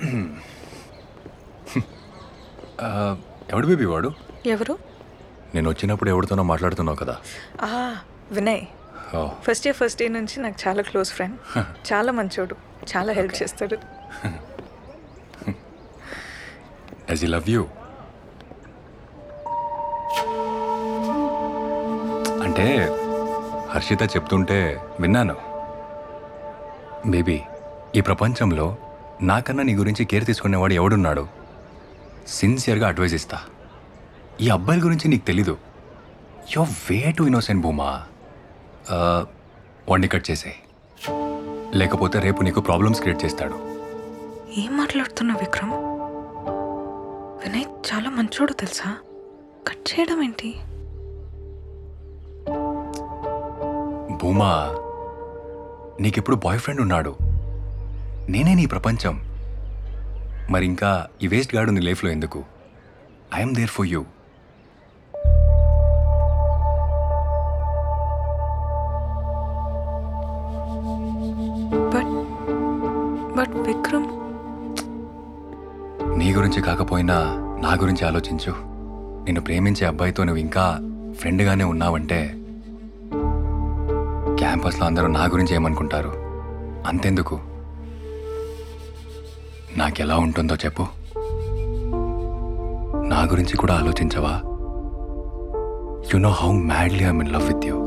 ఆ, ఎవడు బేబీ వాడు ఎవరు నేను వచ్చినప్పుడు ఎవరితోనో మాట్లాడుతున్నావు కదా ఆ, వినయ్ ఓ ఫస్ట్ ఇయర్ ఫస్ట్ డే నుంచి నాకు చాలా క్లోజ్ ఫ్రెండ్ చాలా మంచోడు చాలా హెల్ప్ చేస్తాడు యాజ్ ఈ లవ్ యూ అంటే హర్షిత చెప్తుంటే విన్నాను బేబీ ఈ ప్రపంచంలో నాకన్నా నీ గురించి కేర్ తీసుకునేవాడు ఎవడున్నాడు సిన్సియర్గా అడ్వైస్ ఇస్తా ఈ అబ్బాయిల గురించి నీకు తెలీదు యో వే టు ఇన్నోసెంట్ భూమా ఆ, వండి కట్ చేసే లేకపోతే రేపు నీకు ప్రాబ్లమ్స్ క్రియేట్ చేస్తాడు ఏం మాట్లాడుతున్నావు విక్రమ్ వినయ్ చాలా మంచోడు తెలుసా కట్ చేయడం ఏంటి భూమా నీకిప్పుడు బాయ్ ఫ్రెండ్ ఉన్నాడు నేనే నీ ప్రపంచం మరి ఇంకా ఈ వేస్ట్ గార్డు నీ లైఫ్లో ఎందుకు I'm there for you but but Vikram నీ గురించి కాకపోయినా నా గురించి ఆలోచించు నిన్ను ప్రేమించే అబ్బాయితో నువ్వు ఇంకా ఫ్రెండ్గానే ఉన్నావంటే క్యాంపస్లో అందరూ నా గురించి ఏమనుకుంటారు అంతెందుకు నాకెలా ఉంటుందో చెప్పు నా గురించి కూడా ఆలోచించవా you know how madly I'm in love with you